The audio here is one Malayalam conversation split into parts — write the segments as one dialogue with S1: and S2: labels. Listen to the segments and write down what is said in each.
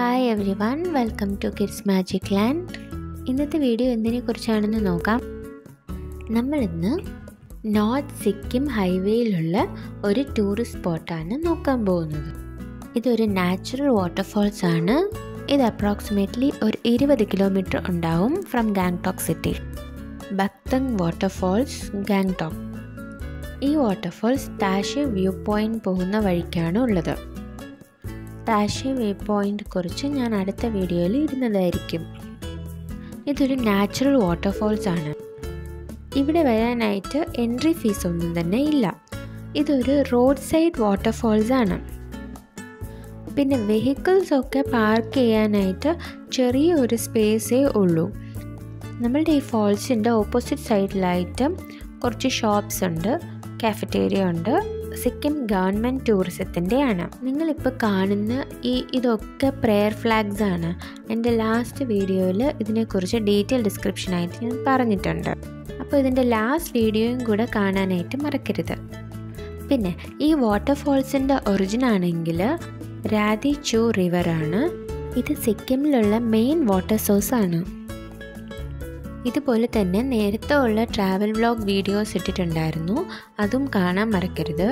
S1: hi everyone welcome to kids magic land ഇന്നത്തെ വീഡിയോ എന്തിനെ കുറിച്ചാണെന്ന് നോക്കാം നമ്മളിന്ന് നോർത്ത് സിക്കിം ഹൈവേയിലുള്ള ഒരു ടൂറിസ്റ്റ് സ്പോട്ടാണ് നോക്കാൻ പോകുന്നത് ഇതൊരു നാച്ചുറൽ വാട്ടർഫോൾസ് ആണ് ഇത് അപ്രോക്സിമേറ്റ്ലി ഒരു ഇരുപത് കിലോമീറ്റർ ഉണ്ടാവും from Gangtok city Bakthang waterfalls Gangtok ഈ വാട്ടർഫോൾസ് താഷെ വ്യൂ പോയിന്റ് പോകുന്ന വഴിക്കാണ് ഉള്ളത് താഷെ വ്യൂ പോയിന്റ് കുറിച്ച് ഞാൻ അടുത്ത വീഡിയോയിൽ ഇടുന്നതായിരിക്കും ഇതൊരു നാച്ചുറൽ വാട്ടർഫോൾസ് ആണ് ഇവിടെ വരാനായിട്ട് എൻട്രി ഫീസ് ഒന്നും തന്നെ ഇല്ല ഇതൊരു റോഡ് സൈഡ് വാട്ടർഫോൾസ് ആണ് പിന്നെ വെഹിക്കിൾസ് ഒക്കെ പാർക്ക് ചെയ്യാനായിട്ട് ചെറിയ ഒരു സ്പേസേ ഉള്ളൂ നമ്മളുടെ ഈ ഫോൾസിൻ്റെ ഓപ്പോസിറ്റ് സൈഡിലായിട്ട് കുറച്ച് ഷോപ്സ് ഉണ്ട് കാഫറ്റേറിയ ഉണ്ട് സിക്കിം ഗവൺമെൻറ് ടൂറിസത്തിൻ്റെ ആണ് നിങ്ങളിപ്പോൾ കാണുന്ന ഈ ഇതൊക്കെ പ്രെയർ ഫ്ലാഗ്സ് ആണ് എൻ്റെ ലാസ്റ്റ് വീഡിയോയിൽ ഇതിനെക്കുറിച്ച് ഡീറ്റെയിൽ ഡിസ്ക്രിപ്ഷനായിട്ട് ഞാൻ പറഞ്ഞിട്ടുണ്ട് അപ്പോൾ ഇതിൻ്റെ ലാസ്റ്റ് വീഡിയോയും കൂടെ കാണാനായിട്ട് മറക്കരുത് പിന്നെ ഈ വാട്ടർഫോൾസിൻ്റെ ഒറിജിൻ ആണെങ്കിൽ രാധി ചു റിവറാണ് ഇത് സിക്കിമിലുള്ള മെയിൻ വാട്ടർ സോഴ്സ് ആണ് ഇതുപോലെ തന്നെ നേരത്തെ ഉള്ള ട്രാവൽ വ്ലോഗ് വീഡിയോസ് ഇട്ടിട്ടുണ്ടായിരുന്നു അതും കാണാൻ മറക്കരുത്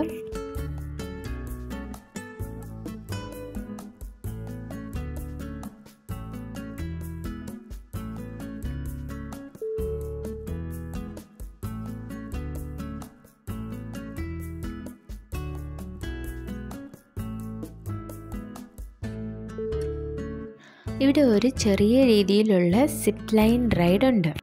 S1: ഇവിടെ ഒരു ചെറിയ രീതിയിലുള്ള സിപ്പ് ലൈൻ റൈഡ് ഉണ്ട്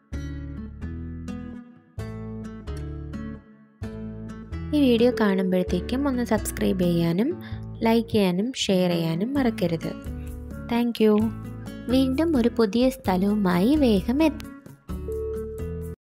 S1: ഈ വീഡിയോ കാണുമ്പോഴത്തേക്കും ഒന്ന് സബ്സ്ക്രൈബ് ചെയ്യാനും ലൈക്ക് ചെയ്യാനും ഷെയർ ചെയ്യാനും മറക്കരുത് താങ്ക് വീണ്ടും ഒരു പുതിയ സ്ഥലവുമായി വേഗം എത്തും